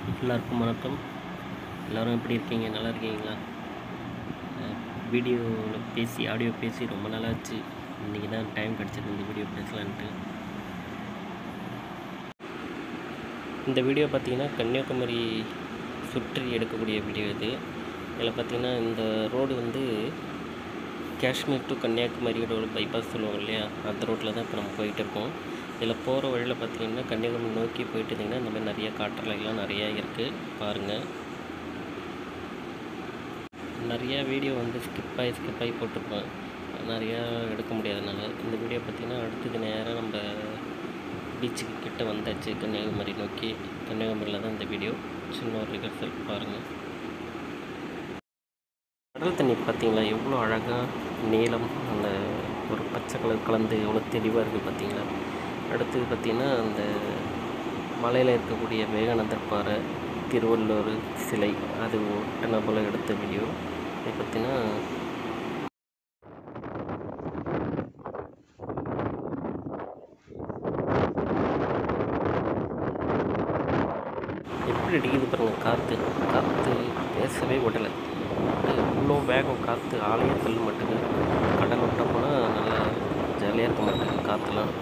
எல்லாருக்கும் வணக்கம் எல்லோரும் எப்படி இருக்கீங்க நல்லா இருக்கீங்களா வீடியோவில் பேசி ஆடியோ பேசி ரொம்ப நாளாச்சு இன்றைக்கி தான் டைம் கிடச்சிது இந்த வீடியோ பேசலான்ட்டு இந்த வீடியோ பார்த்தீங்கன்னா கன்னியாகுமரி சுற்றி எடுக்கக்கூடிய வீடியோ இது இதில் பார்த்தீங்கன்னா இந்த ரோடு வந்து காஷ்மீர் டு கன்னியாகுமரியோட ஒரு பைபாஸ் சொல்லுவாங்க இல்லையா அந்த ரோட்டில் தான் இப்போ நம்ம போயிட்டு இருக்கோம் இதில் போகிற வழியில் பார்த்தீங்கன்னா கன்னியாகுமரி நோக்கி போயிட்டு இருந்தீங்கன்னா இந்த மாதிரி நிறைய காற்றலைகள்லாம் நிறையா இருக்குது பாருங்கள் நிறையா வீடியோ வந்து ஸ்கிப் ஆகி ஸ்கிப் ஆகி போட்டிருப்பேன் நிறையா எடுக்க முடியாதனால இந்த வீடியோ பார்த்திங்கன்னா அடுத்தது நேராக நம்ம பீச்சுக்கு கிட்ட வந்தாச்சு கன்னியாகுமரி நோக்கி கன்னியாகுமரியில் தான் இந்த வீடியோ சின்ன ஒரு ரிகர்சல் பாருங்கள் கடல் தண்ணி பார்த்தீங்களா எவ்வளோ அழகாக நீளம் அந்த ஒரு பச்சை கலர் கலந்து எவ்வளோ தெளிவாக இருக்குது பார்த்தீங்களா அடுத்தது பார்த்திங்கன்னா அந்த மலையில் இருக்கக்கூடிய விவேகானந்தர் பாறை திருவள்ளூர் சிலை அது என்ன போல் எடுத்த வீடியோ இது பார்த்திங்கன்னா எப்படி அடிக்குது பாருங்கள் காற்று காற்று பேசவே விடலை இவ்வளோ வேகம் காற்று ஆலய கல் மட்டுங்க கடல் விட்ட போனால் நல்லா ஜாலியாக இருக்க மாட்டேங்குது காற்றுலாம்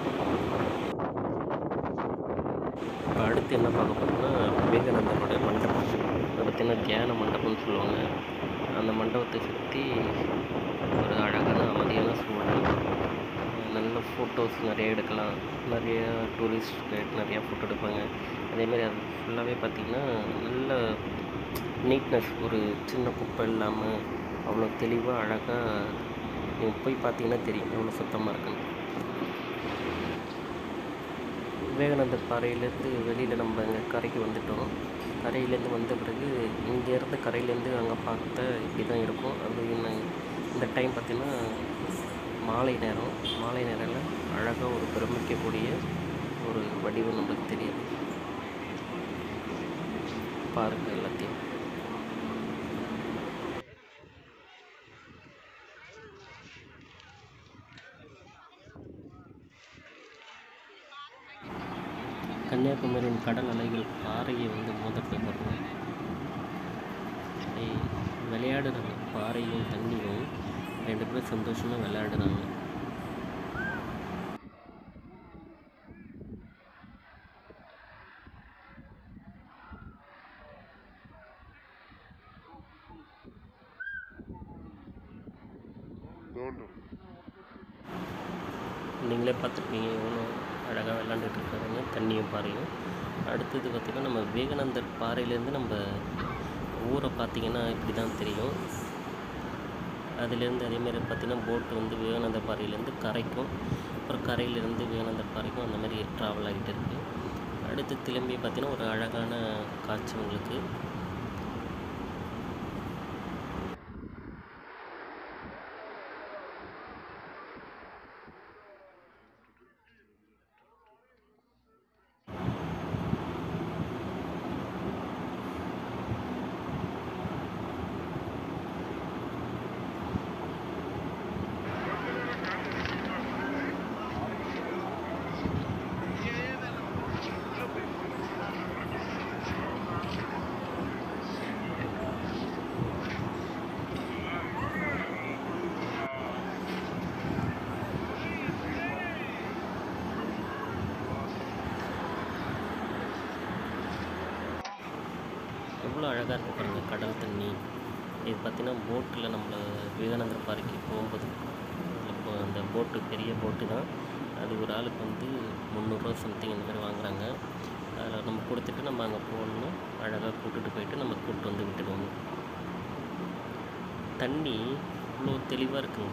இப்போ அடுத்து என்ன பார்க்க போகிறோம்னா விவேகானந்தரோட மண்டபம் அதை பார்த்தீங்கன்னா தியான மண்டபம்னு சொல்லுவாங்க அந்த மண்டபத்தை சுற்றி ஒரு அழகான அமைதியான சூழல் நல்ல ஃபோட்டோஸ் நிறைய எடுக்கலாம் நிறைய டூரிஸ்ட் கைட் நிறையா ஃபோட்டோ எடுப்பாங்க அதேமாதிரி அது ஃபுல்லாகவே பார்த்திங்கன்னா நல்ல நீட்னஸ் ஒரு சின்ன குப்பை இல்லாமல் அவ்வளோ தெளிவாக அழகாக நீங்கள் போய் பார்த்தீங்கன்னா தெரியும் எவ்வளோ சுத்தமாக இருக்குன்னு விவேகானந்தர் பாறையிலேருந்து வெளியில் நம்ம இங்கே கரைக்கு வந்துட்டோம் கரையிலேருந்து வந்த பிறகு இங்கேருந்து கரையிலேருந்து அங்கே பார்த்தா இப்படி தான் இருக்கும் அது இந்த டைம் பார்த்திங்கன்னா மாலை நேரம் மாலை நேரத்தில் அழகாக ஒரு பிரமிக்கக்கூடிய ஒரு வடிவம் நம்மளுக்கு தெரியுது பாருங்கள் எல்லாத்தையும் கன்னியாகுமரியின் கடல் அலைகள் பாறையை வந்து மோதத்தை பாருங்கள் விளையாடுறாங்க பாறையும் தண்ணியும் ரெண்டு பேரும் சந்தோஷமாக விளையாடுறாங்க நீங்களே பார்த்துருப்பீங்க எவ்வளோ அழகாக விளாண்டுட்டு இருக்காங்க தண்ணியும் பாறையும் அடுத்தது பார்த்திங்கன்னா நம்ம விவேகானந்தர் பாறையிலேருந்து நம்ம ஊரை பார்த்திங்கன்னா இப்படி தான் தெரியும் அதுலேருந்து அதேமாதிரி பார்த்திங்கன்னா போட்டு வந்து விவேகானந்தர் பாறையிலேருந்து கரைக்கும் அப்புறம் கரையிலேருந்து விவேகானந்தர் பாறைக்கும் அந்த மாதிரி ட்ராவல் ஆகிட்டு இருக்குது அடுத்து திரும்பி பார்த்திங்கன்னா ஒரு அழகான காட்சி உங்களுக்கு எவ்வளோ அழகாக இருக்குது பாருங்கள் கடல் தண்ணி இது பார்த்திங்கன்னா போட்டில் நம்ம விவேகானந்தர் பாறைக்கு போகும்போது இப்போ அந்த போட்டு பெரிய போட்டு தான் அது ஒரு ஆளுக்கு வந்து முந்நூறுரூவா சம்திங் இந்த மாதிரி வாங்குறாங்க அதில் நம்ம கொடுத்துட்டு நம்ம அங்கே போகணுன்னா அழகாக கூப்பிட்டுட்டு போயிட்டு நம்ம கூப்பிட்டு வந்து விட்டுடுவோம் தண்ணி இவ்வளோ தெளிவாக இருக்குங்க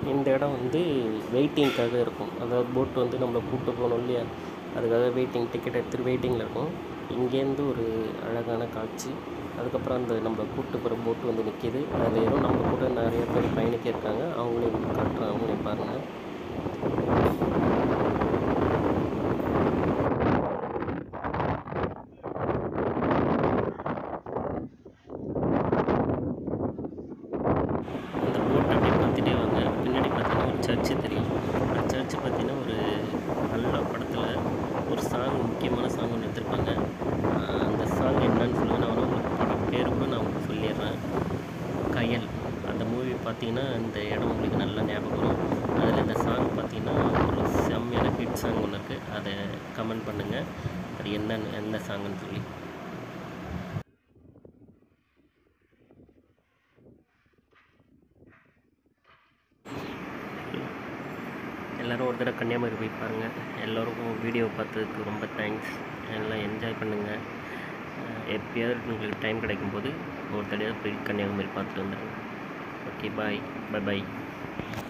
இந்த இடம் வந்து வெயிட்டிங்க்காக இருக்கும் அதாவது போட் வந்து நம்மளை கூப்பிட்டு போகணும் இல்லையா அதுக்காக வெயிட்டிங் டிக்கெட் எடுத்துகிட்டு வெயிட்டிங்கில் இருக்கும் இங்கேருந்து ஒரு அழகான காட்சி அதுக்கப்புறம் அந்த நம்மளை கூப்பிட்டு போகிற போட்டு வந்து நிற்கிது அதில் ஏதோ நம்ம கூட நிறைய பேர் பயணிக்க இருக்காங்க அவங்களையும் காட்டுறேன் அவங்களையும் பாருங்கள் அந்த போட் அப்படியே பார்த்துட்டே வாங்க பின்னாடி பார்த்தீங்கன்னா ஒரு சர்ச்சு தெரியும் அந்த சர்ச்சு பார்த்தீங்கன்னா ஒரு நல்ல படத்தில் ஒரு சாங் முக்கியமான சாங் ஒன்று எடுத்திருப்பாங்க ஆஹ் அந்த சாங் என்னன்னு சொல்லுவேன் நான் வந்து உங்களுக்கு படம் பேர் கூட நான் உங்களுக்கு சொல்லிடுறேன் கயல் அந்த மூவி பார்த்தீங்கன்னா இந்த இடம் உங்களுக்கு நல்லா ஞாபகம் வரும் அதில் இந்த சாங் பார்த்தீங்கன்னா ஒரு செம்மையான ஹிட் சாங் ஒன்று இருக்குது அதை கமெண்ட் பண்ணுங்கள் அது என்னன்னு எந்த சாங்குன்னு சொல்லி எல்லோரும் ஒரு தடவை கன்னியாகுமரி போய் பாருங்கள் எல்லோருக்கும் வீடியோ பார்த்ததுக்கு ரொம்ப தேங்க்ஸ் எல்லாம் என்ஜாய் பண்ணுங்கள் எப்பயாவது உங்களுக்கு டைம் கிடைக்கும்போது ஒரு தடவை போய் கன்னியாகுமரி பார்த்துட்டு வந்துடுங்க ஓகே பாய் பை பாய்